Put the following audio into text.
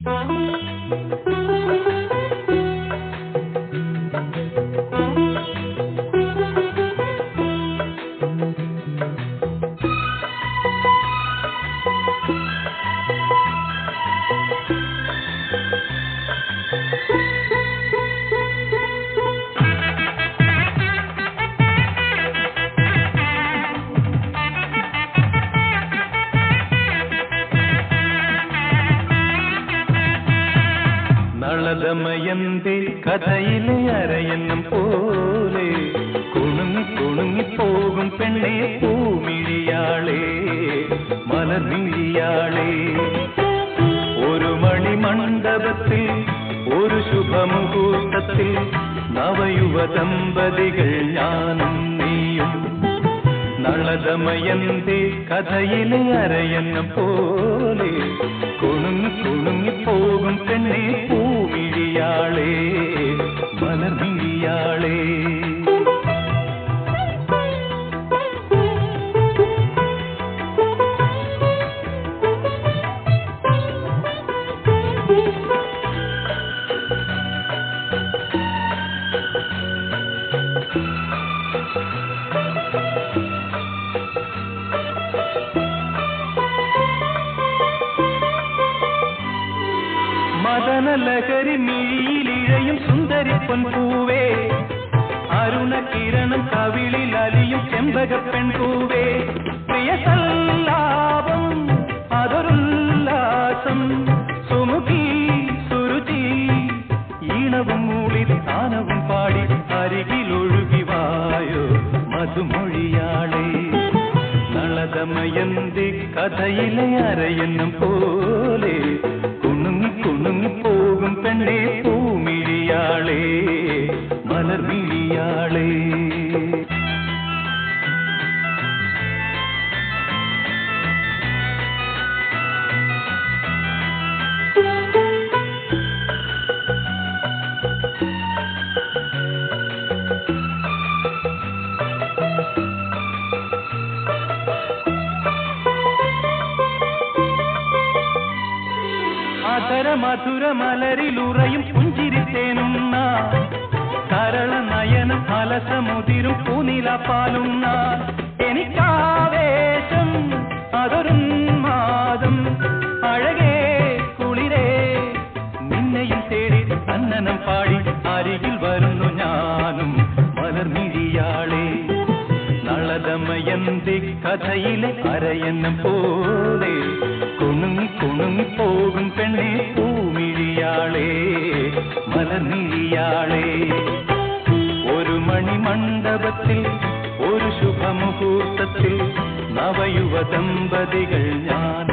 നളദമയന്തി കഥയിലെ അരയന്നം പോലെ കുണുങ്ങി കുണുങ്ങി പോകും പെണ്ണെ പൂമിഴിയാളെ മലർമിഴിയാളെ ഒരു മണിമണ്ഡപത്തിൽ ഒരു ശുഭമുഹൂർത്തത്തിൽ നവയുവ ദമ്പതികൾ ഞാനും നീയും നളദമയന്തി കഥയിലെ അരയന്നം പോലെ കുണുങ്ങി കുണുങ്ങി പോകും പെണ്ണെ പൂമിഴിയാളെ മലർമിഴിയാളെ മദനലഹരി മിഴിയിലിഴയും സുന്ദരി പൊൻപൂവേ അരുണകിരണം കവിളിൽ അലിയും ചെമ്പക പെൺപൂവേ പ്രിയ സല്ലാപം അതൊരുല്ലാസം സുമുഖി സുരുചി ഈണവും മൂളി താനവും പാടി അരികിലൊഴുകി വായോ മധുമൊഴിയാളേ നളദമയന്തി കഥയിലെ അരയന്നം പോലെ കുണുങ്ങി കുണുങ്ങി പോകും പെണ്ണെ പൂമിഴിയാളെ മലർമിഴിയാളെ അധര മധുര മലരിലുറയും പുഞ്ചിരിത്തേനുന്ന കരള നയന അലസമുതിരും പൂനില പാലുന്ന എനിക്കാവേശം അതൊരു മാതം അഴകേ കുളിരേ നിന്നെയും തേടി കണ്ണനം പാടി അരികിൽ വരുന്നു ഞാനും മലർമിഴിയാളേ നളദമയന്തി കഥയിലെ അരയന്നം പോലെ കുണുങ്ങി കുണുങ്ങി പോകും പെണ്ണെ പൂമിഴിയാളെ മലർമിഴിയാളെ ഒരു മണിമണ്ഡപത്തിൽ ഒരു ശുഭമുഹൂർത്തത്തിൽ നവയുവ ദമ്പതികൾ ഞാൻ